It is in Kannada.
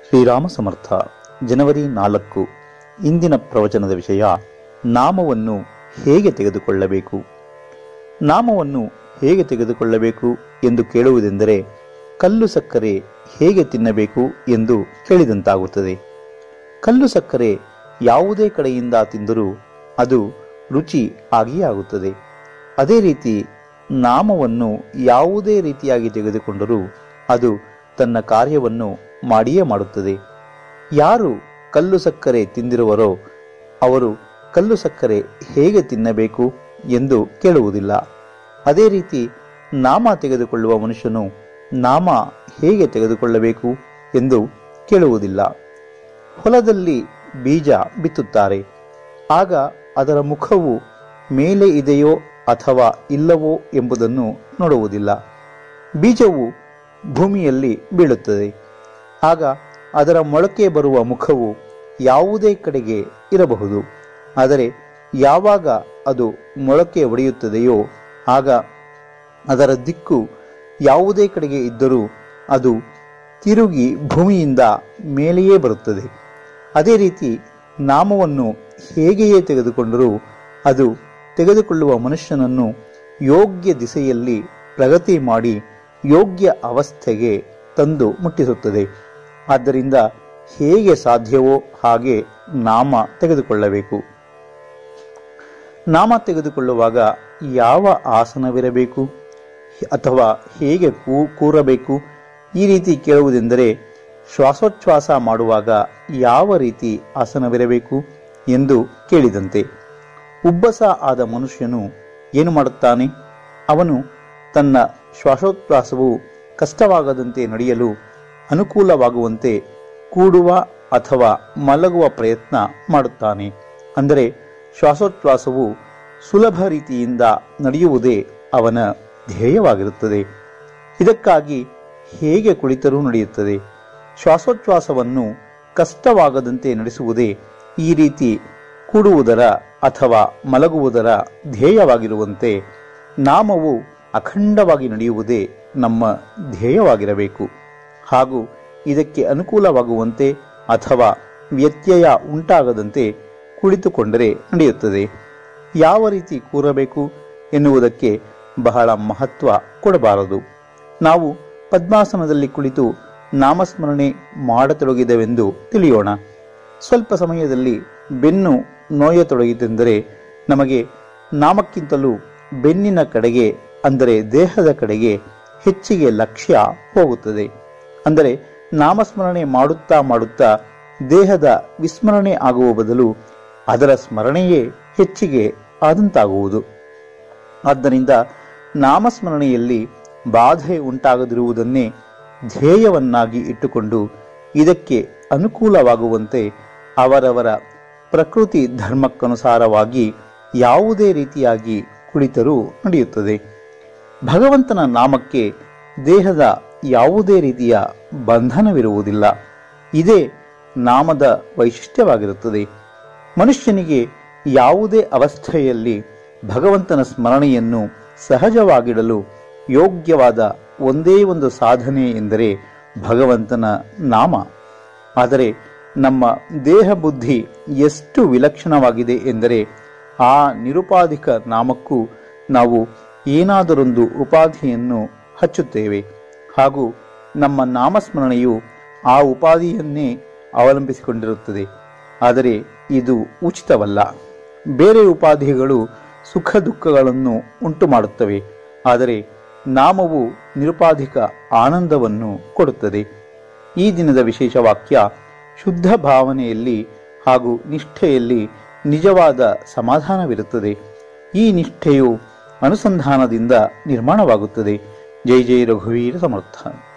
ಶ್ರೀರಾಮ ಸಮರ್ಥ ಜನವರಿ ನಾಲ್ಕು ಇಂದಿನ ಪ್ರವಚನದ ವಿಷಯ ನಾಮವನ್ನು ಹೇಗೆ ತೆಗೆದುಕೊಳ್ಳಬೇಕು ನಾಮವನ್ನು ಹೇಗೆ ತೆಗೆದುಕೊಳ್ಳಬೇಕು ಎಂದು ಕೇಳುವುದೆಂದರೆ ಕಲ್ಲು ಸಕ್ಕರೆ ಹೇಗೆ ತಿನ್ನಬೇಕು ಎಂದು ಕೇಳಿದಂತಾಗುತ್ತದೆ ಕಲ್ಲು ಸಕ್ಕರೆ ಯಾವುದೇ ಕಡೆಯಿಂದ ತಿಂದರೂ ಅದು ರುಚಿ ಆಗಿಯೇ ಆಗುತ್ತದೆ ಅದೇ ರೀತಿ ನಾಮವನ್ನು ಯಾವುದೇ ರೀತಿಯಾಗಿ ತೆಗೆದುಕೊಂಡರೂ ಅದು ತನ್ನ ಕಾರ್ಯವನ್ನು ಮಾಡಿಯೇ ಮಾಡುತ್ತದೆ ಯಾರು ಕಲ್ಲು ಸಕ್ಕರೆ ತಿಂದಿರುವರೋ ಅವರು ಕಲ್ಲು ಸಕ್ಕರೆ ಹೇಗೆ ತಿನ್ನಬೇಕು ಎಂದು ಕೇಳುವುದಿಲ್ಲ ಅದೇ ರೀತಿ ನಾಮ ತೆಗೆದುಕೊಳ್ಳುವ ಮನುಷ್ಯನು ನಾಮ ಹೇಗೆ ತೆಗೆದುಕೊಳ್ಳಬೇಕು ಎಂದು ಕೇಳುವುದಿಲ್ಲ ಹೊಲದಲ್ಲಿ ಬೀಜ ಬಿತ್ತುತ್ತಾರೆ ಆಗ ಅದರ ಮುಖವು ಮೇಲೆ ಇದೆಯೋ ಅಥವಾ ಇಲ್ಲವೋ ಎಂಬುದನ್ನು ನೋಡುವುದಿಲ್ಲ ಬೀಜವು ಭೂಮಿಯಲ್ಲಿ ಬೀಳುತ್ತದೆ ಆಗ ಅದರ ಮೊಳಕೆ ಬರುವ ಮುಖವು ಯಾವುದೇ ಕಡೆಗೆ ಇರಬಹುದು ಆದರೆ ಯಾವಾಗ ಅದು ಮೊಳಕೆ ಒಡೆಯುತ್ತದೆಯೋ ಆಗ ಅದರ ದಿಕ್ಕು ಯಾವುದೇ ಕಡೆಗೆ ಇದ್ದರೂ ಅದು ತಿರುಗಿ ಭೂಮಿಯಿಂದ ಮೇಲೆಯೇ ಬರುತ್ತದೆ ಅದೇ ರೀತಿ ನಾಮವನ್ನು ಹೇಗೆಯೇ ತೆಗೆದುಕೊಂಡರೂ ಅದು ತೆಗೆದುಕೊಳ್ಳುವ ಮನುಷ್ಯನನ್ನು ಯೋಗ್ಯ ದಿಸೆಯಲ್ಲಿ ಪ್ರಗತಿ ಮಾಡಿ ಯೋಗ್ಯ ಅವಸ್ಥೆಗೆ ತಂದು ಮುಟ್ಟಿಸುತ್ತದೆ ಆದ್ದರಿಂದ ಹೇಗೆ ಸಾಧ್ಯವೋ ಹಾಗೆ ನಾಮ ತೆಗೆದುಕೊಳ್ಳಬೇಕು ನಾಮ ತೆಗೆದುಕೊಳ್ಳುವಾಗ ಯಾವ ಆಸನವಿರಬೇಕು ಅಥವಾ ಹೇಗೆ ಕೂ ಕೂರಬೇಕು ಈ ರೀತಿ ಕೇಳುವುದೆಂದರೆ ಶ್ವಾಸೋಚ್ಛ್ವಾಸ ಮಾಡುವಾಗ ಯಾವ ರೀತಿ ಆಸನವಿರಬೇಕು ಎಂದು ಕೇಳಿದಂತೆ ಉಬ್ಬಸ ಆದ ಮನುಷ್ಯನು ಏನು ಮಾಡುತ್ತಾನೆ ಅವನು ತನ್ನ ಶ್ವಾಸೋಚ್ಛ್ವಾಸವು ಕಷ್ಟವಾಗದಂತೆ ನಡೆಯಲು ಅನುಕೂಲವಾಗುವಂತೆ ಕೂಡುವ ಅಥವಾ ಮಲಗುವ ಪ್ರಯತ್ನ ಮಾಡುತ್ತಾನೆ ಅಂದರೆ ಶ್ವಾಸೋಚ್ಛ್ವಾಸವು ಸುಲಭ ರೀತಿಯಿಂದ ನಡೆಯುವುದೇ ಅವನ ಧ್ಯೇಯವಾಗಿರುತ್ತದೆ ಇದಕ್ಕಾಗಿ ಹೇಗೆ ಕುಳಿತರೂ ನಡೆಯುತ್ತದೆ ಶ್ವಾಸೋಚ್ಛ್ವಾಸವನ್ನು ಕಷ್ಟವಾಗದಂತೆ ನಡೆಸುವುದೇ ಈ ರೀತಿ ಕೂಡುವುದರ ಅಥವಾ ಮಲಗುವುದರ ಧ್ಯೇಯವಾಗಿರುವಂತೆ ನಾಮವು ಅಖಂಡವಾಗಿ ನಡೆಯುವುದೇ ನಮ್ಮ ಧ್ಯೇಯವಾಗಿರಬೇಕು ಹಾಗೂ ಇದಕ್ಕೆ ಅನುಕೂಲವಾಗುವಂತೆ ಅಥವಾ ವ್ಯತ್ಯಯ ಉಂಟಾಗದಂತೆ ಕುಳಿತುಕೊಂಡರೆ ನಡೆಯುತ್ತದೆ ಯಾವ ರೀತಿ ಕೂರಬೇಕು ಎನ್ನುವುದಕ್ಕೆ ಬಹಳ ಮಹತ್ವ ಕೊಡಬಾರದು ನಾವು ಪದ್ಮಾಸನದಲ್ಲಿ ಕುಳಿತು ನಾಮಸ್ಮರಣೆ ಮಾಡತೊಡಗಿದೆವೆಂದು ತಿಳಿಯೋಣ ಸ್ವಲ್ಪ ಸಮಯದಲ್ಲಿ ಬೆನ್ನು ನೋಯತೊಡಗಿತೆಂದರೆ ನಮಗೆ ನಾಮಕ್ಕಿಂತಲೂ ಬೆನ್ನಿನ ಕಡೆಗೆ ಅಂದರೆ ದೇಹದ ಕಡೆಗೆ ಹೆಚ್ಚಿಗೆ ಲಕ್ಷ್ಯ ಹೋಗುತ್ತದೆ ಅಂದರೆ ನಾಮಸ್ಮರಣೆ ಮಾಡುತ್ತಾ ಮಾಡುತ್ತಾ ದೇಹದ ವಿಸ್ಮರಣೆ ಆಗುವ ಬದಲು ಅದರ ಸ್ಮರಣೆಯೇ ಹೆಚ್ಚಿಗೆ ಆದಂತಾಗುವುದು ಆದ್ದರಿಂದ ನಾಮಸ್ಮರಣೆಯಲ್ಲಿ ಬಾಧೆ ಉಂಟಾಗದಿರುವುದನ್ನೇ ಧ್ಯೇಯವನ್ನಾಗಿ ಇಟ್ಟುಕೊಂಡು ಇದಕ್ಕೆ ಅನುಕೂಲವಾಗುವಂತೆ ಅವರವರ ಪ್ರಕೃತಿ ಧರ್ಮಕ್ಕನುಸಾರವಾಗಿ ಯಾವುದೇ ರೀತಿಯಾಗಿ ಕುಳಿತರೂ ನಡೆಯುತ್ತದೆ ಭಗವಂತನ ನಾಮಕ್ಕೆ ದೇಹದ ಯಾವುದೇ ರೀತಿಯ ಬಂಧನವಿರುವುದಿಲ್ಲ ಇದೇ ನಾಮದ ವೈಶಿಷ್ಟ್ಯವಾಗಿರುತ್ತದೆ ಮನುಷ್ಯನಿಗೆ ಯಾವುದೇ ಅವಸ್ಥೆಯಲ್ಲಿ ಭಗವಂತನ ಸ್ಮರಣೆಯನ್ನು ಸಹಜವಾಗಿಡಲು ಯೋಗ್ಯವಾದ ಒಂದೇ ಒಂದು ಸಾಧನೆ ಎಂದರೆ ಭಗವಂತನ ನಾಮ ಆದರೆ ನಮ್ಮ ದೇಹ ಬುದ್ಧಿ ಎಷ್ಟು ವಿಲಕ್ಷಣವಾಗಿದೆ ಎಂದರೆ ಆ ನಿರುಪಾಧಿಕ ನಾಮಕ್ಕೂ ನಾವು ಏನಾದರೊಂದು ಉಪಾಧಿಯನ್ನು ಹಚ್ಚುತ್ತೇವೆ ಹಾಗೂ ನಮ್ಮ ನಾಮಸ್ಮರಣೆಯು ಆ ಉಪಾಧಿಯನ್ನೇ ಅವಲಂಬಿಸಿಕೊಂಡಿರುತ್ತದೆ ಆದರೆ ಇದು ಉಚಿತವಲ್ಲ ಬೇರೆ ಉಪಾಧಿಗಳು ಸುಖ ದುಃಖಗಳನ್ನು ಉಂಟು ಮಾಡುತ್ತವೆ ಆದರೆ ನಾಮವು ನಿರುಪಾಧಿಕ ಆನಂದವನ್ನು ಕೊಡುತ್ತದೆ ಈ ದಿನದ ವಿಶೇಷ ವಾಕ್ಯ ಶುದ್ಧ ಭಾವನೆಯಲ್ಲಿ ಹಾಗೂ ನಿಷ್ಠೆಯಲ್ಲಿ ನಿಜವಾದ ಸಮಾಧಾನವಿರುತ್ತದೆ ಈ ನಿಷ್ಠೆಯು ಅನುಸಂಧಾನದಿಂದ ನಿರ್ಮಾಣವಾಗುತ್ತದೆ ಜೈ ಜೈ ರಘುವೀರ ಸಮರ್ಥ